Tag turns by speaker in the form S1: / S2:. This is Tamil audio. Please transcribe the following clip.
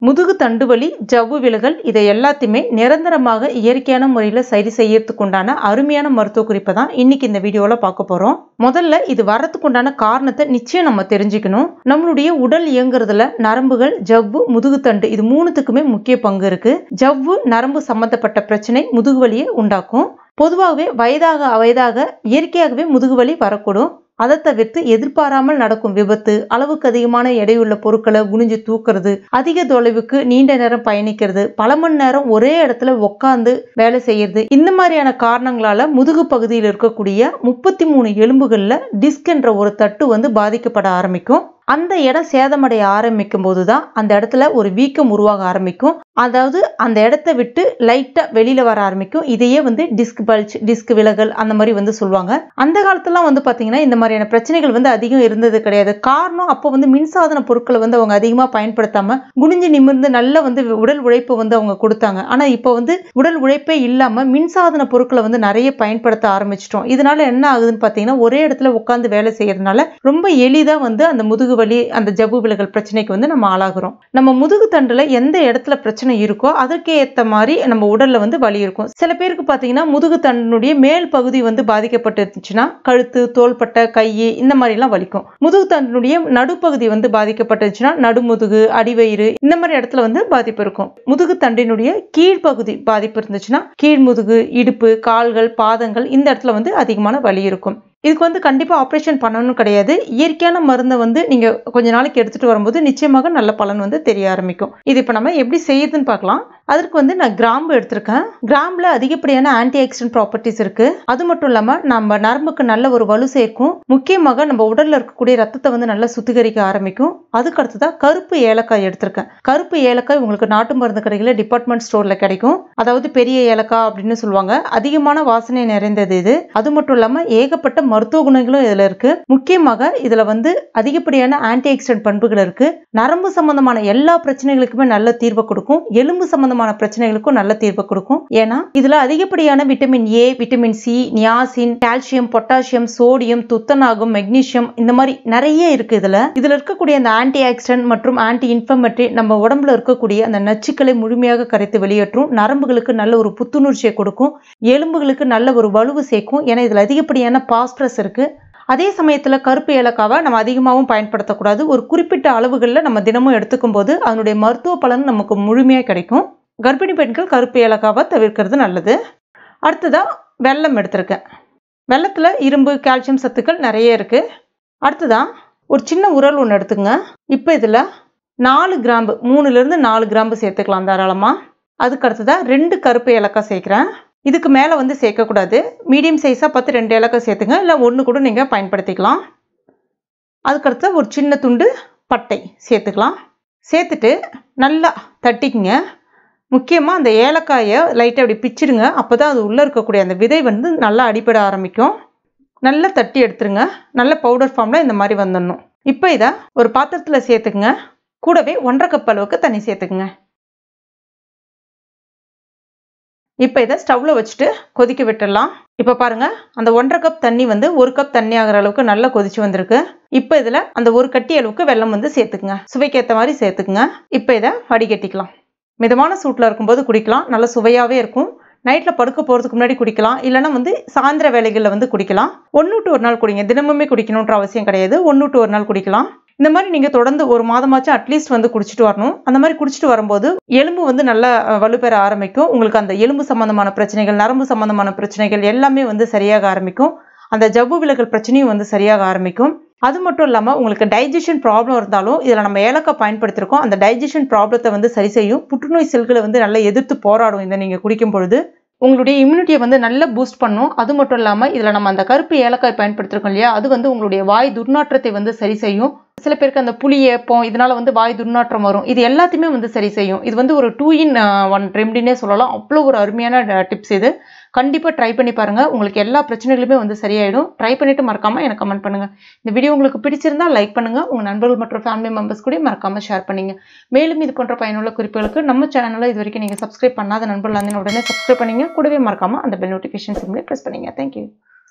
S1: முதுகு தண்டு வலி ஜவ்வு விலகல் இதை எல்லாத்தையுமே நிரந்தரமாக இயற்கையான முறையில் சரி செய்யறதுக்கு உண்டான அருமையான மருத்துவ குறிப்பை தான் இன்னைக்கு இந்த வீடியோவில் பார்க்க போகிறோம் முதல்ல இது வரத்துக்கு உண்டான காரணத்தை நிச்சயம் நம்ம தெரிஞ்சுக்கணும் நம்மளுடைய உடல் இயங்குறதுல நரம்புகள் ஜவ்வு முதுகுத்தண்டு இது மூணுத்துக்குமே முக்கிய பங்கு இருக்கு ஜவ்வு நரம்பு சம்பந்தப்பட்ட பிரச்சனை முதுகு வலியை உண்டாக்கும் பொதுவாகவே வயதாக வயதாக இயற்கையாகவே முதுகு வலி வரக்கூடும் அதை தவிர்த்து எதிர்பாராமல் நடக்கும் விபத்து அளவுக்கு அதிகமான எடையுள்ள பொருட்களை குனிஞ்சு தூக்குறது அதிக தொலைவுக்கு நீண்ட நேரம் பயணிக்கிறது பல மணி நேரம் ஒரே இடத்துல உட்காந்து வேலை செய்யறது இந்த மாதிரியான காரணங்களால முதுகு பகுதியில் இருக்கக்கூடிய முப்பத்தி மூணு எலும்புகள்ல டிஸ்க் என்ற ஒரு தட்டு வந்து பாதிக்கப்பட ஆரம்பிக்கும் அந்த இடம் சேதமடைய ஆரம்பிக்கும் போது தான் அந்த இடத்துல ஒரு வீக்கம் உருவாக ஆரம்பிக்கும் அதாவது அந்த இடத்த விட்டு லைட்டா வெளியில வர ஆரம்பிக்கும் இதையே வந்து டிஸ்க் பல்ச் டிஸ்க் விலகல் அந்த மாதிரி வந்து சொல்லுவாங்க அந்த காலத்துலாம் வந்து பாத்தீங்கன்னா இந்த மாதிரியான பிரச்சனைகள் வந்து அதிகம் இருந்தது கிடையாது காரணம் அப்போ வந்து மின்சாதன பொருட்களை வந்து அவங்க அதிகமா பயன்படுத்தாம குனிஞ்சு நிமிர்ந்து நல்ல வந்து உடல் உழைப்பு வந்து அவங்க கொடுத்தாங்க ஆனா இப்போ வந்து உடல் உழைப்பே இல்லாம மின்சாதன பொருட்களை வந்து நிறைய பயன்படுத்த ஆரம்பிச்சிட்டோம் இதனால என்ன ஆகுதுன்னு பாத்தீங்கன்னா ஒரே இடத்துல உட்காந்து வேலை செய்யறதுனால ரொம்ப எளிதா வந்து அந்த முதுகு வலி அந்த ஜவ்வு விலகல் பிரச்சனைக்கு வந்து நம்ம ஆளாகிறோம் நம்ம முதுகு தண்டுல எந்த இடத்துல பிரச்சனை இருக்கோ அதற்கு ஏத்த மாதிரி நம்ம உடல்ல வந்து வலி இருக்கும் சில பேருக்கு பாத்தீங்கன்னா முதுகு தண்டினுடைய மேல் பகுதி வந்து பாதிக்கப்பட்டிருந்துச்சுன்னா கழுத்து தோள்பட்டை கை இந்த மாதிரி எல்லாம் வலிக்கும் முதுகு தண்டினுடைய நடுப்பகுதி வந்து பாதிக்கப்பட்டுச்சுன்னா நடுமுதுகு அடிவயிறு இந்த மாதிரி இடத்துல வந்து பாதிப்பு இருக்கும் முதுகு தண்டினுடைய கீழ்ப்பகுதி பாதிப்பு இருந்துச்சுன்னா கீழ் முதுகு இடுப்பு கால்கள் பாதங்கள் இந்த இடத்துல வந்து அதிகமான வலி இருக்கும் இதுக்கு வந்து கண்டிப்பாக ஆப்ரேஷன் பண்ணணும் கிடையாது இயற்கையான மருந்தை வந்து நீங்கள் கொஞ்ச நாளைக்கு எடுத்துகிட்டு வரும்போது நிச்சயமாக நல்ல பலன் வந்து தெரிய ஆரம்பிக்கும் இது இப்போ நம்ம எப்படி செய்யுதுன்னு பார்க்கலாம் அதற்கு வந்து நான் கிராம்பு எடுத்திருக்கேன் கிராம்பில் அதிகப்படியான ஆன்டி ஆக்சிடென்ட் ப்ராப்பர்ட்டிஸ் இருக்கு அது மட்டும் இல்லாமல் நம்ம நரம்புக்கு நல்ல ஒரு வலு சேர்க்கும் முக்கியமாக நம்ம உடலில் இருக்கக்கூடிய ரத்தத்தை வந்து நல்லா சுத்திகரிக்க ஆரம்பிக்கும் அதுக்கு அடுத்ததாக கருப்பு ஏலக்காய் எடுத்திருக்கேன் கருப்பு ஏலக்காய் உங்களுக்கு நாட்டு மருந்து கடைகளில் டிபார்ட்மெண்ட் ஸ்டோரில் கிடைக்கும் அதாவது பெரிய ஏலக்காய் அப்படின்னு சொல்லுவாங்க அதிகமான வாசனை நிறைந்தது இது அது மட்டும் இல்லாமல் ஏகப்பட்ட மருத்துவ குணங்களும் இதுல இருக்கு முக்கியமாக இதுல வந்து அதிகப்படியான ஆன்டி ஆக்சிடென்ட் பண்புகள் இருக்கு நரம்பு சம்பந்தமான எல்லா பிரச்சனைகளுக்குமே நல்ல தீர்வை கொடுக்கும் எலும்பு சம்பந்தமான பிரச்சனைகளுக்கும் நல்ல தீர்வை கொடுக்கும் ஏன்னா இதுல அதிகப்படியான vitamin A vitamin C niacin calcium potassium sodium துத்தநாகம் மெக்னீசியம் இந்த மாதிரி நிறைய இருக்கு இதுல இதுல இருக்கக்கூடிய அந்த ஆன்டி ஆக்சிடென்ட் மற்றும் ஆன்டி இன்ஃபர்மேட்டரி நம்ம உடம்புல இருக்கக்கூடிய அந்த நச்சுக்களை முழுமையாக கரைத்து வெளியேற்றும் நரம்புகளுக்கு நல்ல ஒரு புத்துணர்ச்சியை கொடுக்கும் எலும்புகளுக்கு நல்ல ஒரு வலுவு சேர்க்கும் ஏன்னா இதுல அதிகப்படியான பாஸ்பரஸ் இருக்கு அதே சமயத்தில் கருப்பு ஏலக்காவை நம்ம அதிகமாகவும் பயன்படுத்தக்கூடாது ஒரு குறிப்பிட்ட அளவுகளில் நம்ம தினமும் எடுத்துக்கும் போது அதனுடைய மருத்துவ பலன் நமக்கு முழுமையாக கிடைக்கும் கர்ப்பிணி பெண்கள் கருப்பு ஏலக்காவை தவிர்க்கிறது நல்லது அடுத்ததாக வெல்லம் எடுத்திருக்கேன் வெள்ளத்தில் இரும்பு கால்சியம் சத்துக்கள் நிறைய இருக்குது அடுத்ததாக ஒரு சின்ன உரல் ஒன்று எடுத்துங்க இப்போ இதில் நாலு கிராம்பு மூணுலேருந்து நாலு கிராம்பு சேர்த்துக்கலாம் தாராளமாக அதுக்கு அடுத்ததாக ரெண்டு கருப்பு ஏலக்காய் சேர்க்குறேன் இதுக்கு மேலே வந்து சேர்க்கக்கூடாது மீடியம் சைஸாக பார்த்து ரெண்டு ஏலக்காய் சேர்த்துங்க இல்லை ஒன்று கூட நீங்கள் பயன்படுத்திக்கலாம் அதுக்கடுத்து ஒரு சின்ன துண்டு பட்டை சேர்த்துக்கலாம் சேர்த்துட்டு நல்லா தட்டிக்குங்க முக்கியமாக அந்த ஏலக்காயை லைட்டாக அப்படி பிச்சிடுங்க அப்போ தான் அது உள்ளே இருக்கக்கூடிய அந்த விதை வந்து நல்லா அடிப்பட ஆரம்பிக்கும் நல்லா தட்டி எடுத்துருங்க நல்ல பவுடர் ஃபார்மில் இந்த மாதிரி வந்துடணும் இப்போ இதை ஒரு பாத்திரத்தில் சேர்த்துக்குங்க கூடவே ஒன்றரை கப் அளவுக்கு தண்ணி சேர்த்துக்குங்க இப்போ இதை ஸ்டவ்வில் வச்சுட்டு கொதிக்க விட்டுடலாம் இப்போ பாருங்க அந்த ஒன்றரை கப் தண்ணி வந்து ஒரு கப் தண்ணி ஆகிற அளவுக்கு நல்லா கொதிச்சு வந்திருக்கு இப்போ இதில் அந்த ஒரு கட்டி அளவுக்கு வெள்ளம் வந்து சேர்த்துக்குங்க சுவைக்கேற்ற மாதிரி சேர்த்துக்குங்க இப்போ இதை வடிகட்டிக்கலாம் மிதமான சூட்டில் இருக்கும்போது குடிக்கலாம் நல்ல சுவையாகவே இருக்கும் நைட்டில் படுக்க போகிறதுக்கு முன்னாடி குடிக்கலாம் இல்லைனா வந்து சாயந்தர வேலைகளில் வந்து குடிக்கலாம் ஒன்று டு ஒரு நாள் குடிங்க தினமுமே குடிக்கணுன்ற அவசியம் கிடையாது ஒன்று டு ஒரு நாள் குடிக்கலாம் இந்த மாதிரி நீங்கள் தொடர்ந்து ஒரு மாதமாச்சும் அட்லீஸ்ட் வந்து குடிச்சிட்டு வரணும் அந்த மாதிரி குடிச்சிட்டு வரும்போது எலும்பு வந்து நல்லா வலுப்பெற ஆரம்பிக்கும் உங்களுக்கு அந்த எலும்பு சம்பந்தமான பிரச்சனைகள் நரம்பு சம்பந்தமான பிரச்சனைகள் எல்லாமே வந்து சரியாக ஆரம்பிக்கும் அந்த ஜவ்வு விலகல் பிரச்சனையும் வந்து சரியாக ஆரம்பிக்கும் அது மட்டும் இல்லாமல் உங்களுக்கு டைஜஷன் ப்ராப்ளம் இருந்தாலும் இதில் நம்ம ஏலக்காய் பயன்படுத்திருக்கோம் அந்த டைஜஷன் ப்ராப்ளத்தை வந்து சரி செய்யும் புற்றுநோய் செல்களை வந்து நல்லா எதிர்த்து போராடும் இதை நீங்கள் குடிக்கும் பொழுது உங்களுடைய இம்யூனிட்டியை வந்து நல்லா பூஸ்ட் பண்ணும் அது மட்டும் இல்லாமல் இதில் நம்ம அந்த கருப்பு ஏலக்காய் பயன்படுத்திருக்கோம் இல்லையா அது வந்து உங்களுடைய வாய் துர்நாற்றத்தை வந்து சரி செய்யும் சில பேருக்கு அந்த புளி ஏப்பம் இதனால வந்து வாய் துர்நாற்றம் வரும் இது எல்லாத்தையுமே வந்து சரி செய்யும் இது வந்து ஒரு டூ இன் ஒன் ரெம்டினே சொல்லலாம் அவ்வளோ ஒரு அருமையான டிப்ஸ் இது கண்டிப்பாக ட்ரை பண்ணி பாருங்கள் உங்களுக்கு எல்லா பிரச்சனைகளுமே வந்து சரியாயிடும் ட்ரை பண்ணிவிட்டு மறக்காமல் எனக்கு கமெண்ட் பண்ணுங்கள் இந்த வீடியோ உங்களுக்கு பிடிச்சிருந்தா லைக் பண்ணுங்கள் உங்கள் நண்பர்கள் மற்றும் ஃபேமிலி மெம்பர்ஸ் கூட மறக்காமல் ஷேர் பண்ணுங்க மேலும் இது போன்ற பயனுள்ள குறிப்புகளுக்கு நம்ம சேனலை இது வரைக்கும் நீங்கள் சப்ஸ்கிரைப் பண்ணாத நண்பர்கள் வந்து உடனே சப்ஸ்கிரைப் பண்ணீங்க கூடவே மறக்காமல் அந்த பெல் நோட்டிஃபிகேஷன் சிம்லேயே ப்ரெஸ் பண்ணுங்க தேங்க்யூ